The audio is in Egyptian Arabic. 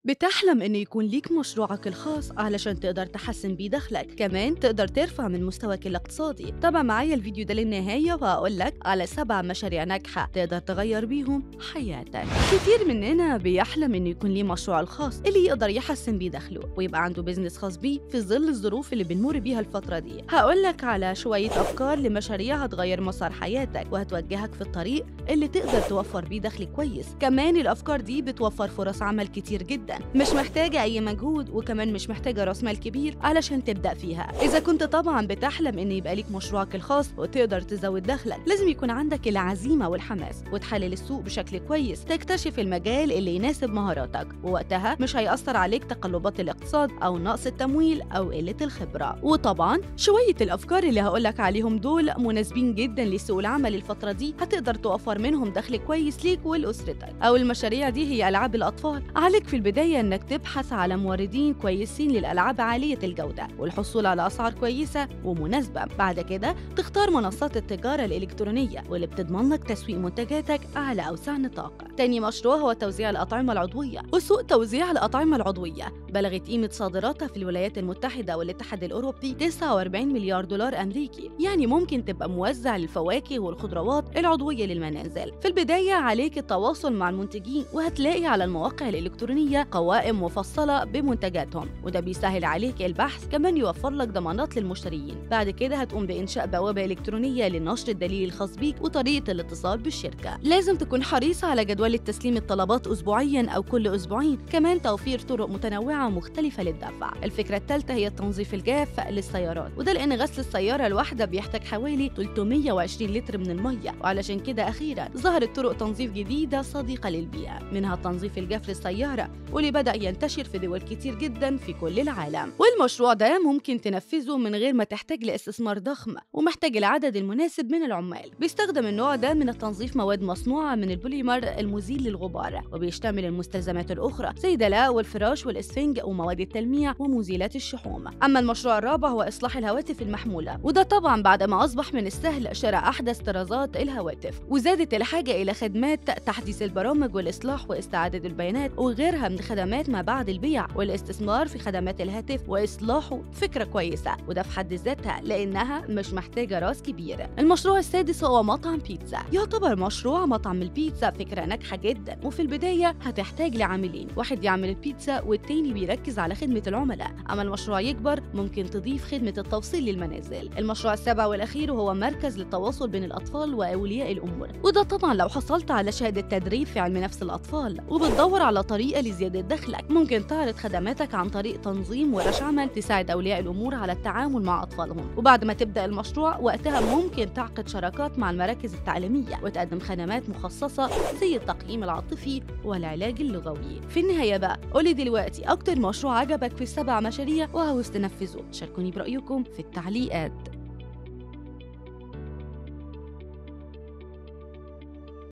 بتحلم إن يكون ليك مشروعك الخاص علشان تقدر تحسن بيه دخلك كمان تقدر ترفع من مستواك الاقتصادي تابع معايا الفيديو ده للنهاية وهقول لك على سبع مشاريع ناجحة تقدر تغير بيهم حياتك كتير مننا بيحلم إنه يكون ليه مشروع الخاص اللي يقدر يحسن بيه دخله ويبقى عنده بيزنس خاص بيه في ظل الظروف اللي بنمر بيها الفترة دي هقول لك على شوية أفكار لمشاريع هتغير مسار حياتك وهتوجهك في الطريق اللي تقدر توفر بيه دخل كويس كمان الأفكار دي بتوفر فرص عمل كتير جدا مش محتاجة أي مجهود وكمان مش محتاجة راس مال كبير علشان تبدأ فيها إذا كنت طبعا بتحلم إن يبقى ليك مشروعك الخاص وتقدر تزود دخلك لازم يكون عندك العزيمة والحماس وتحلل السوق بشكل كويس تكتشف المجال اللي يناسب مهاراتك ووقتها مش هيأثر عليك تقلبات الاقتصاد أو نقص التمويل أو قلة الخبرة وطبعا شوية الأفكار اللي هقولك عليهم دول مناسبين جدا لسوق العمل الفترة دي هتقدر توفر منهم دخل كويس ليك ولأسرتك أو المشاريع دي هي ألعاب الأطفال عليك في البداية إنك تبحث على موردين كويسين للألعاب عالية الجودة والحصول على أسعار كويسة ومناسبة بعد كده تختار منصات التجارة الإلكترونية واللي بتضمن لك تسويق منتجاتك على أوسع نطاق تاني مشروع هو توزيع الأطعمة العضوية وسوق توزيع الأطعمة العضوية بلغت قيمة صادراتها في الولايات المتحدة والاتحاد الأوروبي 49 مليار دولار أمريكي يعني ممكن تبقى موزع للفواكه والخضروات العضوية للمنازل في البداية عليك التواصل مع المنتجين وهتلاقي على المواقع الإلكترونية قوائم مفصلة بمنتجاتهم وده بيسهل عليك البحث كمان يوفر لك ضمانات للمشترين بعد كده هتقوم بإنشاء بوابة إلكترونية لنشر الدليل الخاص بيك وطريقة الاتصال بالشركة لازم تكون حريص على جدول تسليم الطلبات أسبوعيا أو كل أسبوعين كمان توفير طرق متنوعة ومختلفة للدفع الفكرة الثالثة هي التنظيف الجاف للسيارات وده لأن غسل السيارة الواحدة بيحتاج حوالي 320 لتر من المية وعلشان كده أخيرا ظهرت طرق تنظيف جديدة صديقة للبيئة منها تنظيف الجاف للسيارة واللي بدأ ينتشر في دول كتير جدا في كل العالم والمشروع ده ممكن تنفذه من غير ما تحتاج لاستثمار ضخم ومحتاج العدد المناسب من العمال بيستخدم النوع ده من التنظيف مواد مصنوعة من البوليمر المزيل للغبار وبيشتمل المستلزمات الأخرى زي دلاء والفراش والإسفنج ومواد التلميع ومزيلات الشحوم أما المشروع الرابع هو إصلاح الهواتف المحمولة وده طبعا بعد ما أصبح من السهل شراء أحدث طرازات الهواتف وزادت الحاجة إلى خدمات تحديث البرامج والإصلاح واستعادة البيانات وغيرها من خدمات ما بعد البيع والاستثمار في خدمات الهاتف وإصلاحه فكرة كويسة وده في حد ذاتها لأنها مش محتاجة راس كبير المشروع السادس هو مطعم بيتزا يعتبر مشروع مطعم البيتزا فكرة ناجحة جدا وفي البداية هتحتاج لعاملين واحد يعمل البيتزا والتاني بيركز على خدمة العملاء أما المشروع يكبر ممكن تضيف خدمة التوصيل للمنازل المشروع السابع والأخير هو مركز للتواصل بين الأطفال وأولياء الأمور وده طبعا لو حصلت على شهادة تدريب في علم نفس الأطفال وبتدور على طريقة لزيادة دخلك ممكن تعرض خدماتك عن طريق تنظيم ورش عمل تساعد أولياء الأمور على التعامل مع أطفالهم وبعد ما تبدأ المشروع وقتها ممكن تعقد شراكات مع المراكز التعليمية وتقدم خدمات مخصصة زي التقييم العاطفي والعلاج اللغوي في النهاية بقى قولي دلوقتي أكتر مشروع عجبك في السبع مشاريع وعاوز تنفذه شاركوني برأيكم في التعليقات